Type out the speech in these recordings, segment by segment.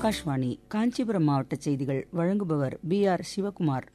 ஆகாஷ்வாணி காஞ்சிபுரம் மாவட்ட செய்திகள் வழங்குபவர் பி ஆர் சிவகுமார்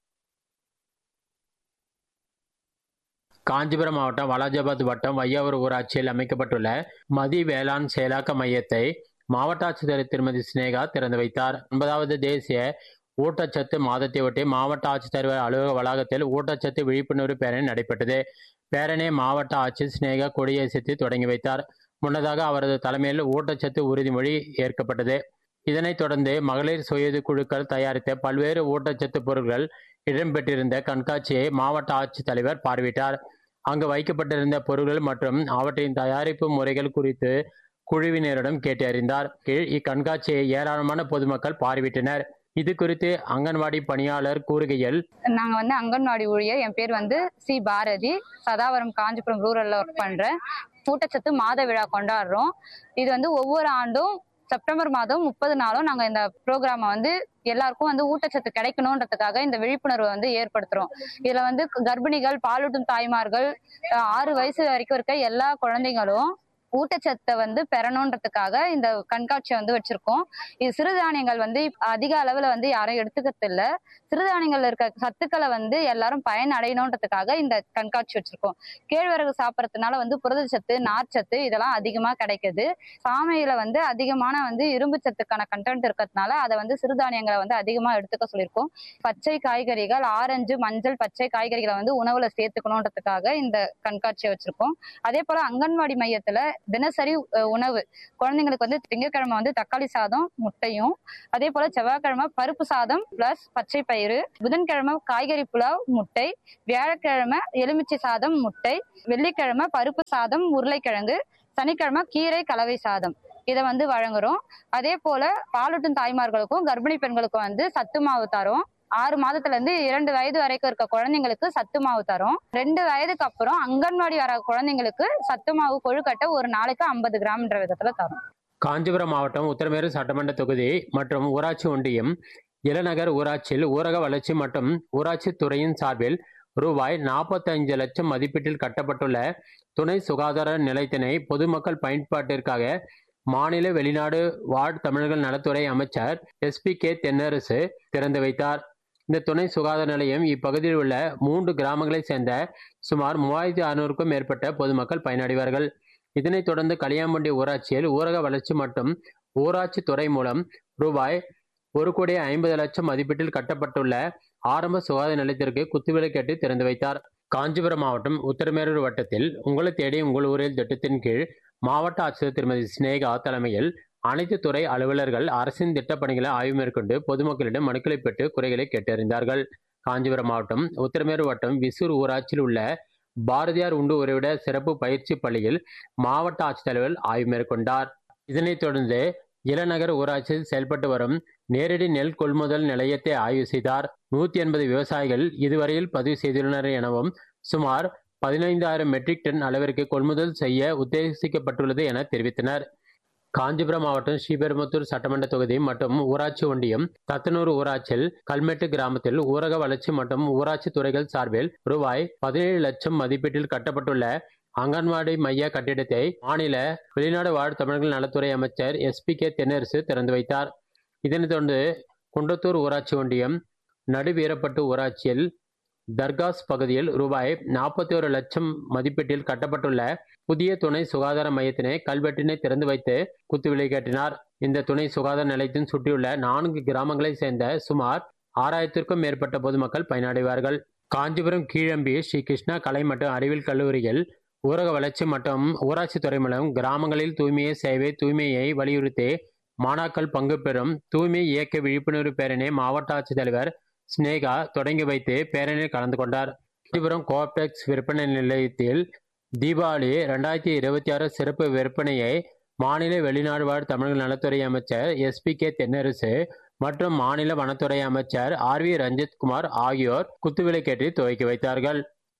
காஞ்சிபுரம் மாவட்டம் வாலாஜாபாத் வட்டம் வையாவூர் ஊராட்சியில் அமைக்கப்பட்டுள்ள மதி வேளாண் செயலாக்க மையத்தை மாவட்ட ஆட்சித்தலைவர் திருமதி சினேகா திறந்து வைத்தார் ஒன்பதாவது தேசிய ஊட்டச்சத்து மாதத்தையொட்டி மாவட்ட ஆட்சித்தலைவர் அலுவலக வளாகத்தில் ஊட்டச்சத்து விழிப்புணர்வு பேரணி நடைபெற்றது பேரணியை மாவட்ட ஆட்சியர் சினேகா கொடியசைத்து தொடங்கி வைத்தார் முன்னதாக அவரது தலைமையில் ஊட்டச்சத்து உறுதிமொழி ஏற்கப்பட்டது இதனைத் தொடர்ந்து மகளிர் சுயது குழுக்கள் தயாரித்த பல்வேறு ஊட்டச்சத்து பொருட்கள் இடம்பெற்றிருந்த கண்காட்சியை மாவட்ட ஆட்சித்தலைவர் பார்வையிட்டார் அங்கு வைக்கப்பட்டிருந்த பொருட்கள் மற்றும் அவற்றின் தயாரிப்பு முறைகள் குறித்து குழுவினரிடம் கேட்டறிந்தார் கீழ் இக்கண்காட்சியை ஏராளமான பொதுமக்கள் பார்வையிட்டனர் இது குறித்து அங்கன்வாடி பணியாளர் கூறுகையில் நாங்கள் வந்து அங்கன்வாடி ஊழியர் என் பேர் வந்து சி பாரதி சதாவரம் காஞ்சிபுரம் ரூரல்ல ஒர்க் பண்றேன் ஊட்டச்சத்து மாத விழா கொண்டாடுறோம் இது வந்து ஒவ்வொரு ஆண்டும் செப்டம்பர் மாதம் முப்பது நாளும் நாங்கள் இந்த ப்ரோக்ராமை வந்து எல்லாருக்கும் வந்து ஊட்டச்சத்து கிடைக்கணுன்றதுக்காக இந்த விழிப்புணர்வை வந்து ஏற்படுத்துறோம் இதுல வந்து கர்ப்பிணிகள் பாலூட்டும் தாய்மார்கள் அஹ் ஆறு வயசு வரைக்கும் இருக்க எல்லா குழந்தைங்களும் ஊட்டச்சத்தை வந்து பெறணுன்றதுக்காக இந்த கண்காட்சியை வந்து வச்சிருக்கோம் இது சிறுதானியங்கள் வந்து இப்ப அதிக அளவுல வந்து யாரும் எடுத்துக்கிறது இல்ல சிறுதானியங்கள்ல இருக்க சத்துக்களை வந்து எல்லாரும் பயன் அடையணுன்றதுக்காக இந்த கண்காட்சி வச்சிருக்கோம் கேழ்வரகு சாப்பிட்றதுனால வந்து புரதச்சத்து நார்ச்சத்து இதெல்லாம் அதிகமா கிடைக்குது சாமையில வந்து அதிகமான வந்து இரும்பு சத்துக்கான கண்டென்ட் இருக்கிறதுனால அதை வந்து சிறுதானியங்களை வந்து அதிகமா எடுத்துக்க சொல்லியிருக்கோம் பச்சை காய்கறிகள் ஆரஞ்சு மஞ்சள் பச்சை காய்கறிகளை வந்து உணவுல சேர்த்துக்கணுன்றதுக்காக இந்த கண்காட்சியை வச்சிருக்கோம் அதே போல அங்கன்வாடி மையத்துல தினசரி அஹ், உணவு குழந்தைங்களுக்கு வந்து திங்கட்கிழமை வந்து தக்காளி சாதம் முட்டையும் அதே போல செவ்வாய்க்கிழமை பருப்பு சாதம் பிளஸ் பச்சை பயிறு புதன்கிழமை காய்கறி புலாவ் முட்டை வியாழக்கிழமை எலுமிச்சை சாதம் முட்டை வெள்ளிக்கிழமை பருப்பு சாதம் உருளைக்கிழங்கு சனிக்கிழமை கீரை கலவை சாதம் இதை வந்து வழங்குறோம் அதே போல பாலூட்டும் தாய்மார்களுக்கும் கர்ப்பிணி பெண்களுக்கும் வந்து சத்து மாவு தரோம் ஆறு மாதத்துல இருந்து இரண்டு வயது வரைக்கும் இருக்க குழந்தைங்களுக்கு சத்து மாவு தரோம் ரெண்டு வயதுக்கு அப்புறம் அங்கன்வாடி வர குழந்தைங்களுக்கு சத்து மாவு கொழுக்கட்டை ஒரு நாளைக்கு ஐம்பது கிராம்ன்ற விதத்துல தரோம் காஞ்சிபுரம் மாவட்டம் உத்தரமேரு சட்டமன்ற தொகுதி மற்றும் ஊராட்சி ஒன்றியம் இளநகர் ஊராட்சியில் ஊரக வளர்ச்சி மற்றும் ஊராட்சி துறையின் சார்பில் ரூபாய் நாற்பத்தைந்து லட்சம் மதிப்பீட்டில் கட்டப்பட்டுள்ள துணை சுகாதார நிலையத்தினை பொதுமக்கள் பயன்பாட்டிற்காக மாநில வெளிநாடு வாழ் தமிழர்கள் நலத்துறை அமைச்சர் எஸ்பி கே தென்னரசு திறந்து வைத்தார் இந்த துணை சுகாதார நிலையம் இப்பகுதியில் உள்ள மூன்று கிராமங்களைச் சேர்ந்த சுமார் மூவாயிரத்தி அறுநூறுக்கும் மேற்பட்ட பொதுமக்கள் பயனடைவார்கள் இதனைத் தொடர்ந்து களியாம்பட்டி ஊராட்சியில் ஊரக வளர்ச்சி மற்றும் ஊராட்சி துறை மூலம் ரூபாய் ஒரு கோடி ஐம்பது லட்சம் மதிப்பீட்டில் கட்டப்பட்டுள்ள ஆரம்ப சுகாதார நிலையத்திற்கு குத்துவிளக்கேட்டு திறந்து வைத்தார் காஞ்சிபுரம் மாவட்டம் உத்தரமேரூர் வட்டத்தில் உங்களை தேடி உங்கள் ஊரில் திட்டத்தின் கீழ் மாவட்ட ஆட்சியர் திருமதி சினேகா தலைமையில் அனைத்து துறை அலுவலர்கள் அரசின் திட்டப்பணிகளை ஆய்வு மேற்கொண்டு பொதுமக்களிடம் மனுக்களை பெற்று குறைகளை கேட்டறிந்தார்கள் காஞ்சிபுரம் மாவட்டம் உத்தரமேரூர் வட்டம் விசூர் ஊராட்சியில் உள்ள பாரதியார் உண்டு உறைவிட சிறப்பு பயிற்சி பள்ளியில் மாவட்ட ஆட்சித்தலைவர் ஆய்வு மேற்கொண்டார் இதனைத் தொடர்ந்து இளநகர் ஊராட்சியில் செயல்பட்டு வரும் நேரடி நெல் கொள்முதல் நிலையத்தை ஆய்வு செய்தார் நூத்தி எண்பது விவசாயிகள் இதுவரையில் பதிவு செய்துள்ளனர் எனவும் சுமார் பதினைந்தாயிரம் மெட்ரிக் டன் அளவிற்கு கொள்முதல் செய்ய உத்தேசிக்கப்பட்டுள்ளது என தெரிவித்தனர் காஞ்சிபுரம் மாவட்டம் ஸ்ரீபெரும்புத்தூர் சட்டமன்ற தொகுதி மற்றும் ஊராட்சி ஒன்றியம் தத்தனூர் ஊராட்சியில் கல்மெட்டு கிராமத்தில் ஊரக வளர்ச்சி மற்றும் ஊராட்சி துறைகள் சார்பில் ரூபாய் பதினேழு லட்சம் மதிப்பீட்டில் கட்டப்பட்டுள்ள அங்கன்வாடி மைய கட்டிடத்தை மாநில வெளிநாடு வாழ் தமிழர்கள் நலத்துறை அமைச்சர் எஸ்பி கே தென்னரசு திறந்து வைத்தார் இதனைத் தொடர்ந்து குன்றத்தூர் ஊராட்சி ஒன்றியம் நடுவீரப்பட்டு ஊராட்சியில் தர்காஸ் பகுதியில் ரூபாய் நாற்பத்தி ஒரு லட்சம் மதிப்பீட்டில் கட்டப்பட்டுள்ள புதிய துணை சுகாதார மையத்தினை கல்வெட்டினை திறந்து வைத்து குத்துவிளை காட்டினார் இந்த துணை சுகாதார நிலையத்தின் சுற்றியுள்ள நான்கு கிராமங்களைச் சேர்ந்த சுமார் ஆறாயிரத்திற்கும் மேற்பட்ட பொதுமக்கள் பயனடைவார்கள் காஞ்சிபுரம் கீழம்பி ஸ்ரீ கிருஷ்ணா கலை மற்றும் அறிவியல் கல்லூரியில் ஊரக வளர்ச்சி மற்றும் ஊராட்சி துறை மூலம் கிராமங்களில் தூய்மையை சேவை தூய்மையை வலியுறுத்தி மாணாக்கள் பங்கு பெறும் தூய்மை இயக்க விழிப்புணர்வு பேரணி மாவட்ட ஆட்சித்தலைவர் ஸ்னேகா தொடங்கி வைத்து பேரணியில் கலந்து கொண்டார் காஞ்சிபுரம் கோஆப்டெக்ஸ் விற்பனை நிலையத்தில் தீபாவளி ரெண்டாயிரத்தி இருபத்தி ஆறு சிறப்பு விற்பனையை மாநில வெளிநாடு வாழ் தமிழக நலத்துறை அமைச்சர் எஸ்பி கே தென்னரசு மற்றும் மாநில வனத்துறை அமைச்சர் ஆர் வி ரஞ்சித் குமார் ஆகியோர் குத்துவிளக்கேற்றி துவக்கி வைத்தார்கள்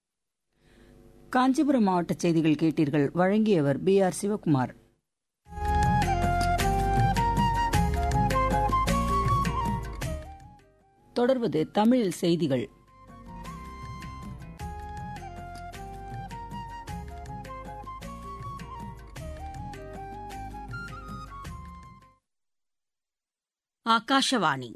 காஞ்சிபுரம் மாவட்ட செய்திகள் கேட்டீர்கள் வழங்கியவர் பி ஆர் சிவகுமார் தொடர்வது தமிழில் செய்திகள் ಆಕಾಶವಾಣಿ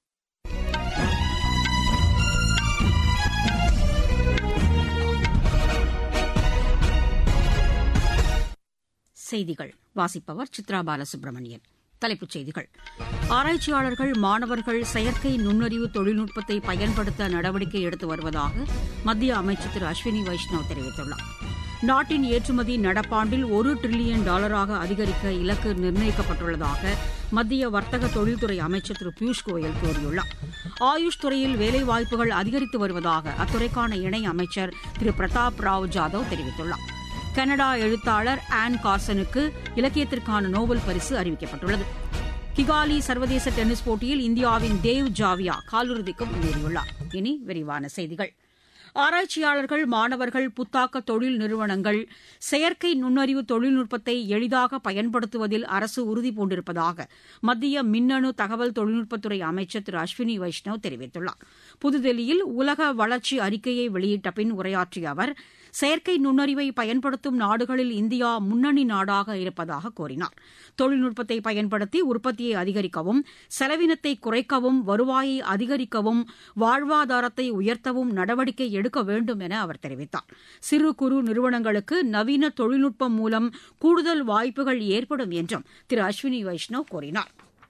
செய்திகள் வாசிப்பவர் சித்ரா பாலசுப்ரமணியன் தலைப்புச் செய்திகள் ஆராய்ச்சியாளர்கள் மாணவர்கள் செயற்கை நுண்ணறிவு தொழில்நுட்பத்தை பயன்படுத்த நடவடிக்கை எடுத்து வருவதாக மத்திய அமைச்சர் திரு அஸ்வினி வைஷ்ணவ் தெரிவித்துள்ளார் நாட்டின் ஏற்றுமதி நடப்பாண்டில் ஒரு டிரில்லியன் டாலராக அதிகரிக்க இலக்கு நிர்ணயிக்கப்பட்டுள்ளதாக மத்திய வர்த்தக தொழில்துறை அமைச்சர் திரு பியூஷ் கோயல் கூறியுள்ளார் ஆயுஷ் துறையில் வேலைவாய்ப்புகள் அதிகரித்து வருவதாக அத்துறைக்கான இணை அமைச்சர் திரு பிரதாப் ராவ் ஜாதவ் தெரிவித்துள்ளார் கனடா எழுத்தாளர் ஆன் கார்சனுக்கு இலக்கியத்திற்கான நோபல் பரிசு அறிவிக்கப்பட்டுள்ளது கிகாலி சர்வதேச டென்னிஸ் போட்டியில் இந்தியாவின் தேவ் ஜாவியா காலிறுதிக்கு முன்னேறியுள்ளார் இனி விரிவான செய்திகள் ஆராய்ச்சியாளர்கள் மாணவர்கள் புத்தாக்க தொழில் நிறுவனங்கள் செயற்கை நுண்ணறிவு தொழில்நுட்பத்தை எளிதாக பயன்படுத்துவதில் அரசு உறுதிபூண்டிருப்பதாக மத்திய மின்னணு தகவல் தொழில்நுட்பத்துறை அமைச்சர் திரு அஸ்வினி வைஷ்ணவ் தெரிவித்துள்ளார் புதுதில்லியில் உலக வளர்ச்சி அறிக்கையை வெளியிட்ட பின் உரையாற்றிய அவர் செயற்கை நுண்ணறிவை பயன்படுத்தும் நாடுகளில் இந்தியா முன்னணி நாடாக இருப்பதாக கூறினார் தொழில்நுட்பத்தை பயன்படுத்தி உற்பத்தியை அதிகரிக்கவும் செலவினத்தை குறைக்கவும் வருவாயை அதிகரிக்கவும் வாழ்வாதாரத்தை உயர்த்தவும் நடவடிக்கை எடுக்க வேண்டும் என அவர் தெரிவித்தார் சிறு குறு நிறுவனங்களுக்கு நவீன தொழில்நுட்பம் மூலம் கூடுதல் வாய்ப்புகள் ஏற்படும் என்றும் திரு அஸ்வினி வைஷ்ணவ் கூறினார்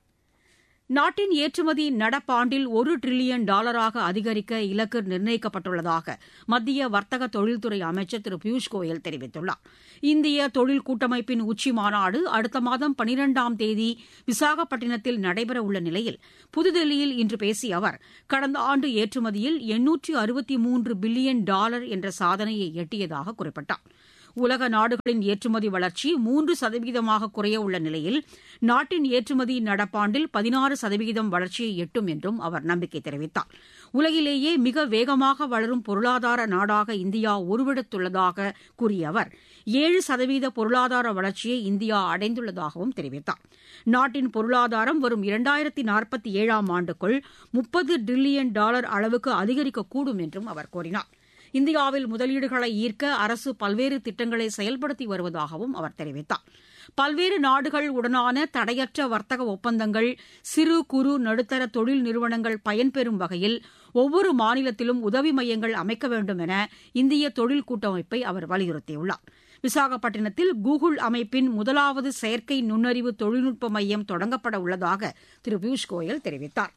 நாட்டின் ஏற்றுமதி நடப்பாண்டில் ஒரு டிரில்லியன் டாலராக அதிகரிக்க இலக்கு நிர்ணயிக்கப்பட்டுள்ளதாக மத்திய வர்த்தக தொழில்துறை அமைச்சர் திரு பியூஷ் கோயல் தெரிவித்துள்ளார் இந்திய தொழில் கூட்டமைப்பின் உச்சி மாநாடு அடுத்த மாதம் பனிரெண்டாம் தேதி விசாகப்பட்டினத்தில் நடைபெறவுள்ள நிலையில் புதுதில்லியில் இன்று பேசிய அவர் கடந்த ஆண்டு ஏற்றுமதியில் எண்ணூற்று அறுபத்தி மூன்று பில்லியன் டாலர் என்ற சாதனையை எட்டியதாக குறிப்பிட்டார் உலக நாடுகளின் ஏற்றுமதி வளர்ச்சி மூன்று சதவீதமாக குறைய உள்ள நிலையில் நாட்டின் ஏற்றுமதி நடப்பாண்டில் பதினாறு சதவீதம் வளர்ச்சியை எட்டும் என்றும் அவர் நம்பிக்கை தெரிவித்தார் உலகிலேயே மிக வேகமாக வளரும் பொருளாதார நாடாக இந்தியா உருவெடுத்துள்ளதாக கூறிய அவர் ஏழு சதவீத பொருளாதார வளர்ச்சியை இந்தியா அடைந்துள்ளதாகவும் தெரிவித்தார் நாட்டின் பொருளாதாரம் வரும் இரண்டாயிரத்தி நாற்பத்தி ஏழாம் ஆண்டுக்குள் முப்பது டிரில்லியன் டாலர் அளவுக்கு அதிகரிக்கக்கூடும் என்றும் அவர் கூறினார் இந்தியாவில் முதலீடுகளை ஈர்க்க அரசு பல்வேறு திட்டங்களை செயல்படுத்தி வருவதாகவும் அவர் தெரிவித்தார் பல்வேறு நாடுகள் உடனான தடையற்ற வர்த்தக ஒப்பந்தங்கள் சிறு குறு நடுத்தர தொழில் நிறுவனங்கள் பயன்பெறும் வகையில் ஒவ்வொரு மாநிலத்திலும் உதவி மையங்கள் அமைக்க வேண்டும் என இந்திய தொழில் கூட்டமைப்பை அவர் வலியுறுத்தியுள்ளார் விசாகப்பட்டினத்தில் கூகுள் அமைப்பின் முதலாவது செயற்கை நுண்ணறிவு தொழில்நுட்ப மையம் தொடங்கப்பட உள்ளதாக திரு பியூஷ் கோயல் தெரிவித்தார்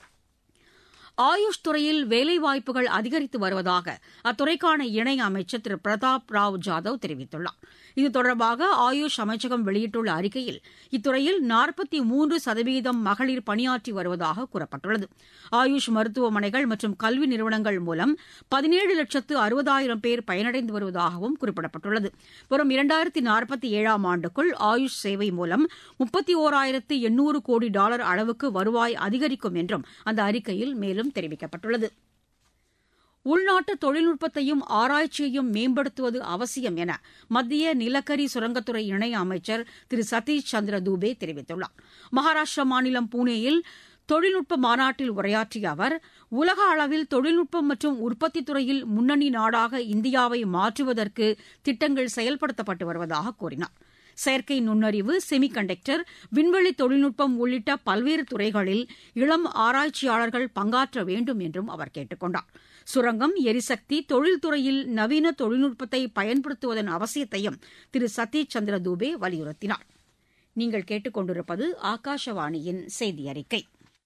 ஆயுஷ் துறையில் வேலைவாய்ப்புகள் அதிகரித்து வருவதாக அத்துறைக்கான இணை அமைச்சர் திரு பிரதாப் ராவ் ஜாதவ் தெரிவித்துள்ளார் இது தொடர்பாக ஆயுஷ் அமைச்சகம் வெளியிட்டுள்ள அறிக்கையில் இத்துறையில் நாற்பத்தி மூன்று சதவீதம் மகளிர் பணியாற்றி வருவதாக கூறப்பட்டுள்ளது ஆயுஷ் மருத்துவமனைகள் மற்றும் கல்வி நிறுவனங்கள் மூலம் பதினேழு லட்சத்து அறுபதாயிரம் பேர் பயனடைந்து வருவதாகவும் குறிப்பிடப்பட்டுள்ளது வரும் இரண்டாயிரத்தி நாற்பத்தி ஏழாம் ஆண்டுக்குள் ஆயுஷ் சேவை மூலம் முப்பத்தி ஓராயிரத்து எண்ணூறு கோடி டாலர் அளவுக்கு வருவாய் அதிகரிக்கும் என்றும் அந்த அறிக்கையில் மேலும் மேலும் தெரிவிக்கப்பட்டுள்ளது உள்நாட்டு தொழில்நுட்பத்தையும் ஆராய்ச்சியையும் மேம்படுத்துவது அவசியம் என மத்திய நிலக்கரி சுரங்கத்துறை இணை அமைச்சர் திரு சதீஷ் சந்திர தூபே தெரிவித்துள்ளார் மகாராஷ்டிரா மாநிலம் புனேயில் தொழில்நுட்ப மாநாட்டில் உரையாற்றிய அவர் உலக அளவில் தொழில்நுட்பம் மற்றும் உற்பத்தி துறையில் முன்னணி நாடாக இந்தியாவை மாற்றுவதற்கு திட்டங்கள் செயல்படுத்தப்பட்டு வருவதாக கூறினார் செயற்கை நுண்ணறிவு செமி கண்டக்டர் விண்வெளி தொழில்நுட்பம் உள்ளிட்ட பல்வேறு துறைகளில் இளம் ஆராய்ச்சியாளர்கள் பங்காற்ற வேண்டும் என்றும் அவர் கேட்டுக் கொண்டார் சுரங்கம் எரிசக்தி தொழில்துறையில் நவீன தொழில்நுட்பத்தை பயன்படுத்துவதன் அவசியத்தையும் திரு சதீஷ் சந்திர தூபே வலியுறுத்தினார் நீங்கள் கேட்டுக்கொண்டிருப்பது ஆகாஷவாணியின் செய்தி அறிக்கை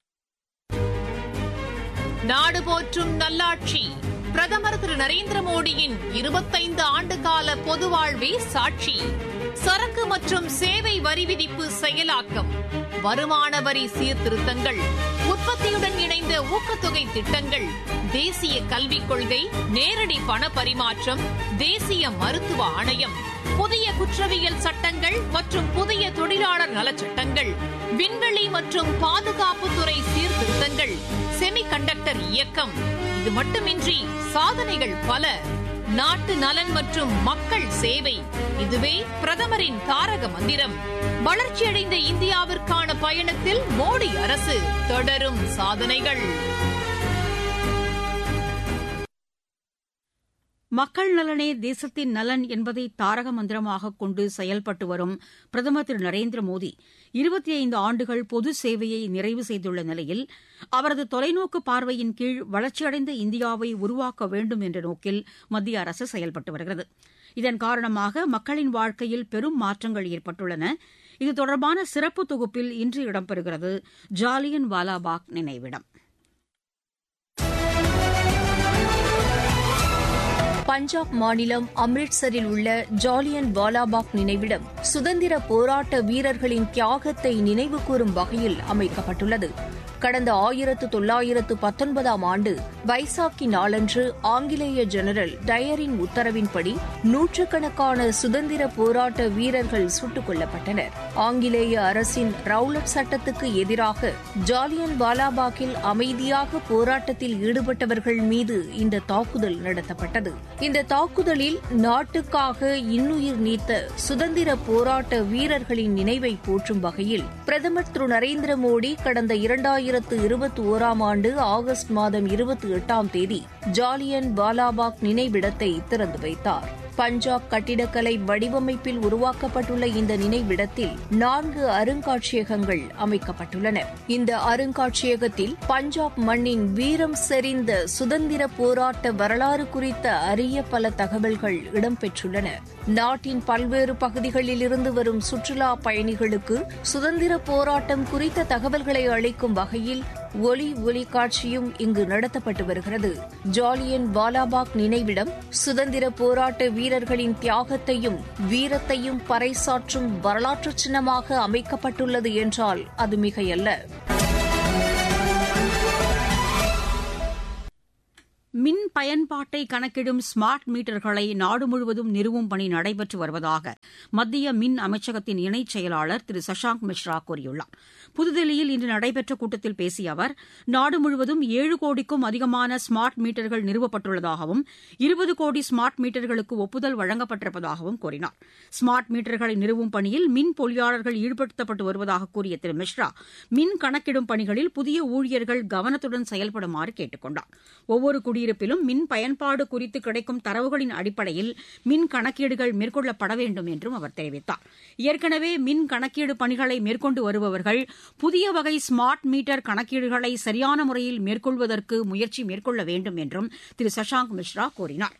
நாடு போற்றும் நல்லாட்சி பிரதமர் திரு நரேந்திர மோடியின் இருபத்தைந்து ஆண்டு கால பொது வாழ்வே சாட்சி சரக்கு மற்றும் சேவை வரி விதிப்பு செயலாக்கம் வருமான வரி சீர்திருத்தங்கள் உற்பத்தியுடன் இணைந்த ஊக்கத்தொகை திட்டங்கள் தேசிய கல்விக் கொள்கை நேரடி பண பரிமாற்றம் தேசிய மருத்துவ ஆணையம் புதிய குற்றவியல் சட்டங்கள் மற்றும் புதிய தொழிலாளர் நலச்சட்டங்கள் விண்வெளி மற்றும் பாதுகாப்புத்துறை சீர்திருத்தங்கள் செமி கண்டக்டர் இயக்கம் இது மட்டுமின்றி சாதனைகள் பல நாட்டு நலன் மற்றும் மக்கள் சேவை இதுவே பிரதமரின் தாரக மந்திரம் வளர்ச்சியடைந்த இந்தியாவிற்கான பயணத்தில் மோடி அரசு தொடரும் சாதனைகள் மக்கள் நலனே தேசத்தின் நலன் என்பதை தாரக மந்திரமாக கொண்டு செயல்பட்டு வரும் பிரதமர் திரு நரேந்திர மோடி இருபத்தி ஐந்து ஆண்டுகள் பொது சேவையை நிறைவு செய்துள்ள நிலையில் அவரது தொலைநோக்கு பார்வையின் கீழ் வளர்ச்சியடைந்த இந்தியாவை உருவாக்க வேண்டும் என்ற நோக்கில் மத்திய அரசு செயல்பட்டு வருகிறது இதன் காரணமாக மக்களின் வாழ்க்கையில் பெரும் மாற்றங்கள் ஏற்பட்டுள்ளன இது தொடர்பான சிறப்பு தொகுப்பில் இன்று இடம்பெறுகிறது ஜாலியன் வாலாபாக் நினைவிடம் பஞ்சாப் மாநிலம் அம்ரிட்சரில் உள்ள ஜாலியன் வாலாபாக் நினைவிடம் சுதந்திர போராட்ட வீரர்களின் தியாகத்தை நினைவுகூரும் வகையில் அமைக்கப்பட்டுள்ளது கடந்த ஆயிரத்து தொள்ளாயிரத்து பத்தொன்பதாம் ஆண்டு வைசாக்கி நாளன்று ஆங்கிலேய ஜெனரல் டயரின் உத்தரவின்படி நூற்றுக்கணக்கான சுதந்திர போராட்ட வீரர்கள் சுட்டுக் கொல்லப்பட்டனர் ஆங்கிலேய அரசின் ரவுலட் சட்டத்துக்கு எதிராக ஜாலியன் வாலாபாக்கில் அமைதியாக போராட்டத்தில் ஈடுபட்டவர்கள் மீது இந்த தாக்குதல் நடத்தப்பட்டது இந்த தாக்குதலில் நாட்டுக்காக இன்னுயிர் நீத்த சுதந்திர போராட்ட வீரர்களின் நினைவை போற்றும் வகையில் பிரதமர் திரு நரேந்திர மோடி கடந்த இரண்டாயிரத்து இருபத்தி ஓராம் ஆண்டு ஆகஸ்ட் மாதம் இருபத்தி எட்டாம் தேதி ஜாலியன் வாலாபாக் நினைவிடத்தை திறந்து வைத்தார் பஞ்சாப் கட்டிடக்கலை வடிவமைப்பில் உருவாக்கப்பட்டுள்ள இந்த நினைவிடத்தில் நான்கு அருங்காட்சியகங்கள் அமைக்கப்பட்டுள்ளன இந்த அருங்காட்சியகத்தில் பஞ்சாப் மண்ணின் வீரம் செறிந்த சுதந்திர போராட்ட வரலாறு குறித்த அரிய பல தகவல்கள் இடம்பெற்றுள்ளன நாட்டின் பல்வேறு பகுதிகளில் இருந்து வரும் சுற்றுலா பயணிகளுக்கு சுதந்திர போராட்டம் குறித்த தகவல்களை அளிக்கும் வகையில் ஒலி ஒலி காட்சியும் இங்கு நடத்தப்பட்டு வருகிறது ஜாலியன் வாலாபாக் நினைவிடம் சுதந்திர போராட்ட வீரர்களின் தியாகத்தையும் வீரத்தையும் பறைசாற்றும் வரலாற்று சின்னமாக அமைக்கப்பட்டுள்ளது என்றால் அது மிகையல்ல மின் பயன்பாட்டை கணக்கிடும் ஸ்மார்ட் மீட்டர்களை நாடு முழுவதும் நிறுவும் பணி நடைபெற்று வருவதாக மத்திய மின் அமைச்சகத்தின் இணைச் செயலாளர் திரு சஷாங்க் மிஸ்ரா கூறியுள்ளார் புதுதில்லியில் இன்று நடைபெற்ற கூட்டத்தில் பேசிய அவர் நாடு முழுவதும் ஏழு கோடிக்கும் அதிகமான ஸ்மார்ட் மீட்டர்கள் நிறுவப்பட்டுள்ளதாகவும் இருபது கோடி ஸ்மார்ட் மீட்டர்களுக்கு ஒப்புதல் வழங்கப்பட்டிருப்பதாகவும் கூறினார் ஸ்மார்ட் மீட்டர்களை நிறுவும் பணியில் மின் பொறியாளர்கள் ஈடுபடுத்தப்பட்டு வருவதாக கூறிய திரு மிஸ்ரா மின் கணக்கிடும் பணிகளில் புதிய ஊழியர்கள் கவனத்துடன் செயல்படுமாறு கேட்டுக் கொண்டார் ஒவ்வொரு குடியிருப்பிலும் மின் பயன்பாடு குறித்து கிடைக்கும் தரவுகளின் அடிப்படையில் மின் கணக்கீடுகள் மேற்கொள்ளப்பட வேண்டும் என்றும் அவர் தெரிவித்தார் ஏற்கனவே மின் கணக்கீடு பணிகளை மேற்கொண்டு வருபவர்கள் புதிய வகை ஸ்மார்ட் மீட்டர் கணக்கீடுகளை சரியான முறையில் மேற்கொள்வதற்கு முயற்சி மேற்கொள்ள வேண்டும் என்றும் திரு சஷாங்க் மிஸ்ரா கூறினார்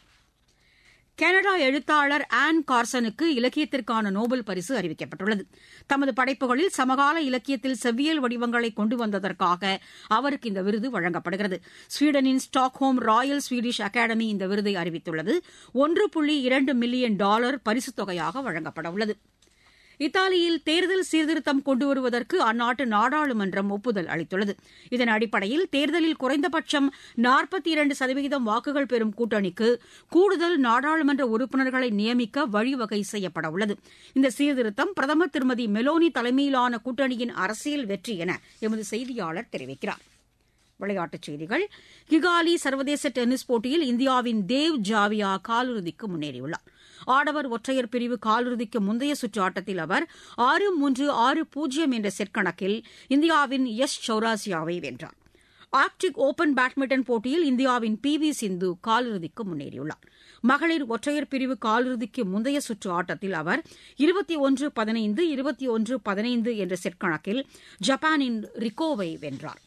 கனடா எழுத்தாளர் ஆன் கார்சனுக்கு இலக்கியத்திற்கான நோபல் பரிசு அறிவிக்கப்பட்டுள்ளது தமது படைப்புகளில் சமகால இலக்கியத்தில் செவ்வியல் வடிவங்களை கொண்டு வந்ததற்காக அவருக்கு இந்த விருது வழங்கப்படுகிறது ஸ்வீடனின் ஸ்டாக்ஹோம் ராயல் ஸ்வீடிஷ் அகாடமி இந்த விருதை அறிவித்துள்ளது ஒன்று புள்ளி இரண்டு மில்லியன் டாலர் பரிசுத் தொகையாக வழங்கப்பட உள்ளது இத்தாலியில் தேர்தல் சீர்திருத்தம் கொண்டுவருவதற்கு அந்நாட்டு நாடாளுமன்றம் ஒப்புதல் அளித்துள்ளது இதன் அடிப்படையில் தேர்தலில் குறைந்தபட்சம் நாற்பத்தி இரண்டு சதவீதம் வாக்குகள் பெறும் கூட்டணிக்கு கூடுதல் நாடாளுமன்ற உறுப்பினர்களை நியமிக்க வழிவகை செய்யப்பட உள்ளது இந்த சீர்திருத்தம் பிரதமர் திருமதி மெலோனி தலைமையிலான கூட்டணியின் அரசியல் வெற்றி என எமது செய்தியாளர் தெரிவிக்கிறார் விளையாட்டுச் செய்திகள் கிகாலி சர்வதேச டென்னிஸ் போட்டியில் இந்தியாவின் தேவ் ஜாவியா காலிறுதிக்கு முன்னேறியுள்ளார் ஆடவர் ஒற்றையர் பிரிவு காலிறுதிக்கு முந்தைய சுற்று ஆட்டத்தில் அவர் ஆறு மூன்று ஆறு பூஜ்ஜியம் என்ற செட் கணக்கில் இந்தியாவின் எஸ் சௌராசியாவை வென்றார் ஆர்க்டிக் ஓபன் பேட்மிண்டன் போட்டியில் இந்தியாவின் பி வி சிந்து காலிறுதிக்கு முன்னேறியுள்ளார் மகளிர் ஒற்றையர் பிரிவு காலிறுதிக்கு முந்தைய சுற்று ஆட்டத்தில் அவர் இருபத்தி ஒன்று பதினைந்து இருபத்தி ஒன்று பதினைந்து என்ற செட் கணக்கில் ஜப்பானின் ரிக்கோவை வென்றார்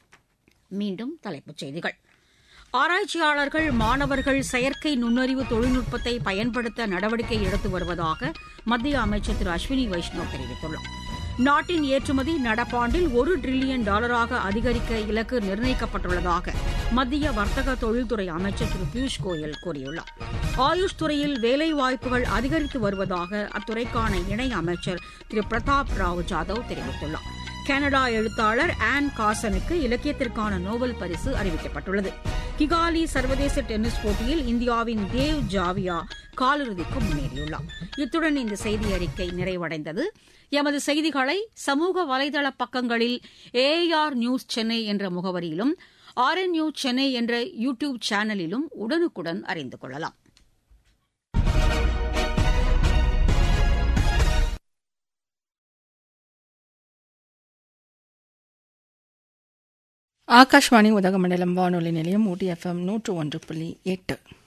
மீண்டும் தலைப்புச் செய்திகள் ஆராய்ச்சியாளர்கள் மாணவர்கள் செயற்கை நுண்ணறிவு தொழில்நுட்பத்தை பயன்படுத்த நடவடிக்கை எடுத்து வருவதாக மத்திய அமைச்சர் திரு அஸ்வினி வைஷ்ணவ் தெரிவித்துள்ளார் நாட்டின் ஏற்றுமதி நடப்பாண்டில் ஒரு டிரில்லியன் டாலராக அதிகரிக்க இலக்கு நிர்ணயிக்கப்பட்டுள்ளதாக மத்திய வர்த்தக தொழில்துறை அமைச்சர் திரு பியூஷ் கோயல் கூறியுள்ளார் ஆயுஷ் துறையில் வேலைவாய்ப்புகள் அதிகரித்து வருவதாக அத்துறைக்கான இணை அமைச்சர் திரு பிரதாப் ராவ் ஜாதவ் தெரிவித்துள்ளார் கனடா எழுத்தாளர் ஆன் காசனுக்கு இலக்கியத்திற்கான நோபல் பரிசு அறிவிக்கப்பட்டுள்ளது கிகாலி சர்வதேச டென்னிஸ் போட்டியில் இந்தியாவின் தேவ் ஜாவியா காலிறுதிக்கு முன்னேறியுள்ளார் இத்துடன் இந்த செய்தி அறிக்கை நிறைவடைந்தது எமது செய்திகளை சமூக வலைதள பக்கங்களில் ஏஆர் நியூஸ் சென்னை என்ற முகவரியிலும் ஆர் என் நியூஸ் சென்னை என்ற யூ டியூப் சேனலிலும் உடனுக்குடன் அறிந்து கொள்ளலாம் ஆகாஷ்வாணி உதகமண்டலம் வானொலி நிலையம் ஊட்டி எஃப்எம் நூற்று ஒன்று புள்ளி எட்டு